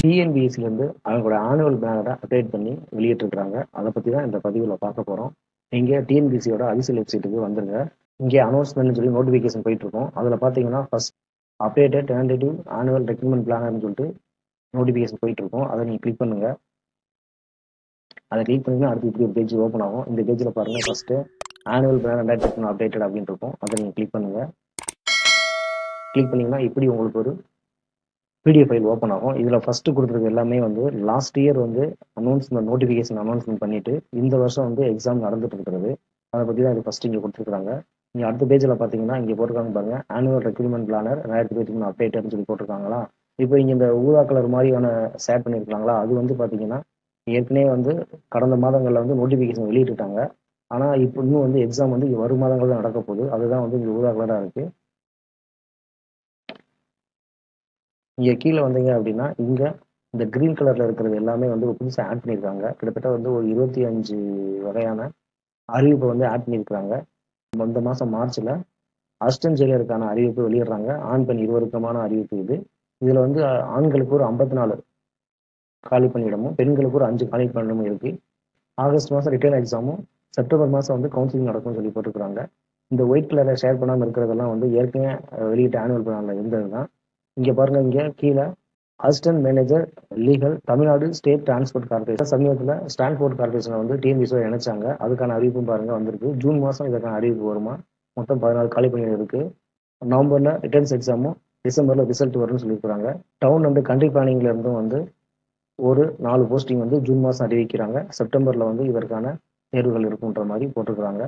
டிஎன்பிஎஸ்சிலேருந்து அவங்களோட annual பேனரை update பண்ணி வெளியிட்டிருக்கிறாங்க அதை பற்றி தான் இந்த பதிவில் பார்க்க போகிறோம் இங்கே டிஎன்பிஎஸ்சியோட அபிஷியல் வெப்சைட்டுக்கு வந்துருங்க இங்கே அனௌன்ஸ்மெண்ட்னு சொல்லி நோட்டிஃபிகேஷன் போயிட்டு இருக்கோம் அதில் பார்த்தீங்கன்னா first updated tentative annual recruitment பிளானர்னு சொல்லிட்டு நோட்டிஃபிகேஷன் போயிட்டு இருக்கோம் அதை நீங்கள் கிளிக் பண்ணுங்க அதை கிளிக் பண்ணிங்கன்னா அடுத்து இப்படி ஒரு பேஜ் ஓப்பன் ஆகும் இந்த பேஜில் பாருங்கள் ஃபஸ்ட்டு ஆனுவல் பிளான் ரெண்டாயிரத்தி அப்டேட்டட் அப்படின்னு இருக்கும் அதை நீங்கள் கிளிக் பண்ணுங்கள் கிளிக் பண்ணிங்கன்னா இப்படி உங்களுக்கு ஒரு பிடிஎஃப் ஃபைல் ஓப்பன் ஆகும் இதில் ஃபஸ்ட்டு கொடுத்துருக்கு எல்லாமே வந்து லாஸ்ட் இயர் வந்து அனௌன்ஸ்மெண்ட் நோட்டிஃபிகேஷன் அனௌன்ஸ்மெண்ட் பண்ணிட்டு இந்த வருஷம் வந்து எக்ஸாம் நடந்துட்டு இருக்கிறது அதை பற்றி தான் இது ஃபஸ்ட்டு இங்கே கொடுத்துருக்காங்க நீங்கள் அடுத்த பேஜில் பார்த்தீங்கன்னா இங்கே போட்டிருக்காங்க பாருங்க ஆனுவல் ரெக்ரூட்மெண்ட் பிளானர் ரெண்டாயிரத்தி இருபத்தி மூணு அப்டேட்னு சொல்லி போட்டிருக்காங்களா இப்போ இங்கே இந்த ஊதா கலர் மாதிரியான ஷேர் பண்ணியிருக்காங்களா அது வந்து பார்த்தீங்கன்னா ஏற்கனவே வந்து கடந்த மாதங்களில் வந்து நோட்டிஃபிகேஷன் வெளியிட்டுட்டாங்க ஆனால் இப்போ இன்னும் வந்து எக்ஸாம் வந்து வரும் மாதங்கள் தான் நடக்க போகுது அதுதான் வந்து இங்கே ஊதா கலராக இருக்குது இங்கே கீழே வந்தீங்க அப்படின்னா இங்கே இந்த க்ரீன் கலரில் இருக்கிறது எல்லாமே வந்து புதுசாக ஆட் பண்ணியிருக்காங்க கிட்டத்தட்ட வந்து ஒரு இருபத்தி அஞ்சு வகையான அறிவிப்பை வந்து ஆட் பண்ணியிருக்கிறாங்க இந்த மாதம் மார்ச்சில் அசிஸ்டன்ட் ஜெயிலருக்கான அறிவிப்பு வெளியிடுறாங்க ஆண் பெண் இருவருக்குமான அறிவிப்பு இது இதில் வந்து ஆண்களுக்கு ஒரு ஐம்பத்தி நாலு காலி பணியிடமும் பெண்களுக்கு ஒரு அஞ்சு காலி பணியிடமும் இருக்குது ஆகஸ்ட் மாதம் ரிட்டர்ன் எக்ஸாமும் செப்டம்பர் மாதம் வந்து கவுன்சிலிங் நடக்கும்னு சொல்லி போட்டிருக்காங்க இந்த ஒயிட் கலரை ஷேர் பண்ணாமல் இருக்கிறதெல்லாம் வந்து ஏற்கனவே வெளியிட்ட ஆனுவல் பிளானில் இருந்தது தான் இங்கே பாருங்க இங்கே கீழே assistant manager legal Tamil Nadu state transport corporation சமீபத்தில் ஸ்டான்ஃபோர்ட் கார்பரேஷனை வந்து டிஎன்பிசிஓ இணைச்சாங்க அதுக்கான அறிவிப்பும் பாருங்க வந்திருக்கு ஜூன் மாதம் இதற்கான அறிவிப்பு வருமா மொத்தம் பதினாலு காலி பணிகள் இருக்கு நவம்பரில் ரிட்டர்ன்ஸ் எக்ஸாமும் டிசம்பரில் ரிசல்ட் வரும்னு சொல்லியிருக்காங்க டவுன் அண்ட் கண்ட்ரி பிளானிங்ல இருந்தும் வந்து ஒரு நாலு போஸ்டிங் வந்து ஜூன் மாதம் அறிவிக்கிறாங்க செப்டம்பரில் வந்து இதற்கான தேர்வுகள் இருக்குன்ற மாதிரி போட்டிருக்கிறாங்க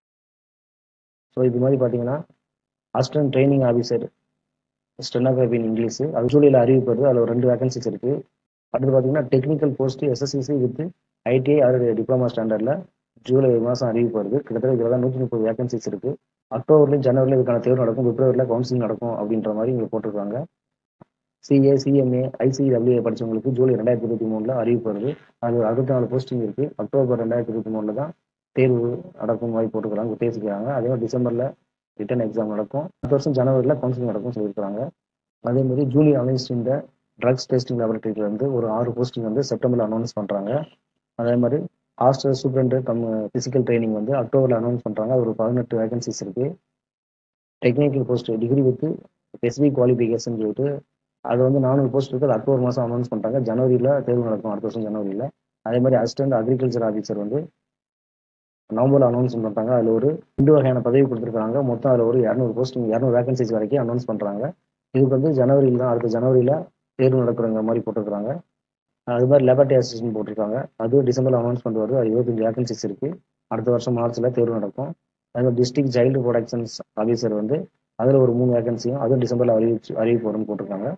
ஸோ இது மாதிரி பார்த்தீங்கன்னா assistant training officer stenography in English அது ஜூலையில் அறிவிப்பு வருது அதில் ஒரு ரெண்டு வேகன்சிஸ் இருக்குது அடுத்து பார்த்தீங்கன்னா டெக்னிக்கல் போஸ்ட் எஸ்எஸ்சிசி வித் ஐடிஐ ஆர் டிப்ளமா ஸ்டாண்டர்டில் ஜூலை மாதம் அறிவிப்பு வருது கிட்டத்தட்ட இதில் தான் நூற்றி முப்பது வேகன்சிஸ் இருக்குது அக்டோபர்லையும் ஜனவரிலையும் இதுக்கான தேர்வு நடக்கும் பிப்ரவரியில் கவுன்சிலிங் நடக்கும் அப்படின்ற மாதிரி இங்கே போட்டிருக்காங்க சிஏ சிஎம்ஏ ஐசிடபிள்யூஏ படித்தவங்களுக்கு ஜூலை ரெண்டாயிரத்தி இருபத்தி மூணில் அறிவிப்பு வருது அது அறுபத்தி நாலு போஸ்டிங் இருக்குது அக்டோபர் ரெண்டாயிரத்தி இருபத்தி மூணில் தான் தேர்வு நடக்கும் மாதிரி போட்டுக்கிறாங்க பேசிக்கிறாங்க அதே மாதிரி டிசம்பரில் ரிட்டன் எக்ஸாம் நடக்கும் அடுத்த வருஷம் ஜனவரியில் கவுன்சிலிங் நடக்கும் சொல்லியிருக்காங்க அதே மாதிரி ஜூனியர் அனலிஸ்ட் இந்த ட்ரக்ஸ் டெஸ்டிங் லேபரட்டரியில இருந்து ஒரு ஆறு போஸ்டிங் வந்து செப்டம்பரில் அனௌன்ஸ் பண்ணுறாங்க அதே மாதிரி hostel superintendent cum physical training வந்து அக்டோபரில் அனௌன்ஸ் பண்ணுறாங்க ஒரு பதினெட்டு வேகன்சிஸ் இருக்குது technical post degree with specific qualification சொல்லிட்டு அது வந்து நானூறு போஸ்ட் இருக்குது அது அக்டோபர் மாதம் அனௌன்ஸ் பண்ணுறாங்க ஜனவரியில் தேர்வு நடக்கும் அடுத்த வருஷம் ஜனவரியில் அதே மாதிரி அசிஸ்டன்ட் அக்ரிகல்ச்சர் ஆஃபீஸர் வந்து நவம்பரில் அனௌன்ஸ் பண்ணுறாங்க அதில் ஒரு ரெண்டு வகையான பதவி கொடுத்துருக்காங்க மொத்தம் அதில் ஒரு இரநூறு போஸ்டிங் இரநூறு வேகன்சிஸ் வரைக்கும் அனௌன்ஸ் பண்ணுறாங்க இதுக்கு வந்து ஜனவரியில் தான் அடுத்த ஜனவரியில் தேர்வு நடக்கிறங்கிற மாதிரி போட்டிருக்காங்க அது மாதிரி லெபர்ட்டி அசிஸ்டன்ட் போட்டிருக்காங்க அது டிசம்பரில் அனௌன்ஸ்மெண்ட் வருது அது இருபத்தஞ்சு வேகன்சிஸ் இருக்குது அடுத்த வருஷம் மார்ச்சில் தேர்வு நடக்கும் அதே மாதிரி டிஸ்ட்ரிக்ட் சைல்டு ப்ரொடெக்ஷன்ஸ் ஆஃபீஸர் வந்து அதில் ஒரு மூணு வேகன்சியும் அதுவும் டிசம்பரில் அறிவிச்சு அறிவிப்பு வரும்னு போட்டிருக்காங்க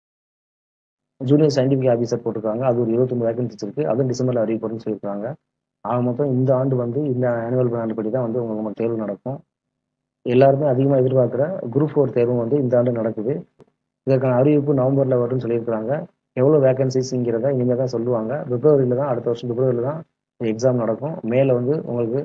ஜூனியர் சயின்டிஃபிக் ஆஃபீஸர் போட்டிருக்காங்க அது ஒரு இருபத்தொம்பது வேகன்சிஸ் இருக்குது அதுவும் டிசம்பரில் அறிவிப்பு வரும்னு சொல்லியிருக்காங்க ஆக மொத்தம் இந்த ஆண்டு வந்து இந்த ஆனுவல் பிளான் படி தான் வந்து உங்களுக்கு தேர்வு நடக்கும் எல்லாருமே அதிகமாக எதிர்பார்க்குற குரூப் ஃபோர் தேர்வும் வந்து இந்த ஆண்டு நடக்குது இதற்கான அறிவிப்பு நவம்பரில் வரும்னு சொல்லியிருக்கிறாங்க எவ்வளோ வேகன்சிஸ்ங்கிறத இனிமேல் தான் சொல்லுவாங்க பிப்ரவரியில் தான் அடுத்த வருஷம் பிப்ரவரியில் தான் எக்ஸாம் நடக்கும் மேலே வந்து உங்களுக்கு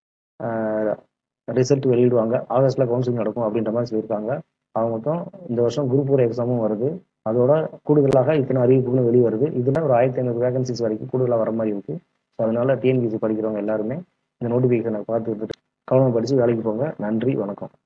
ரிசல்ட் வெளியிடுவாங்க ஆகஸ்ட்டில் கவுன்சிலிங் நடக்கும் அப்படின்ற மாதிரி சொல்லியிருக்காங்க அவங்க மொத்தம் இந்த வருஷம் குரூப் ஃபோர் எக்ஸாமும் வருது அதோட கூடுதலாக இத்தனை அறிவிப்புகளும் வெளியே வருது இதில் ஒரு ஆயிரத்தி ஐநூறு வேகன்சிஸ் வரைக்கும் கூடுதலாக வர மாதிரி இருக்குது ஸோ அதனால டிஎன்பிசி படிக்கிறவங்க எல்லாருமே இந்த நோட்டிஃபிகேஷனை பார்த்துட்டு கவனம் படித்து வேலைக்கு போங்க நன்றி வணக்கம்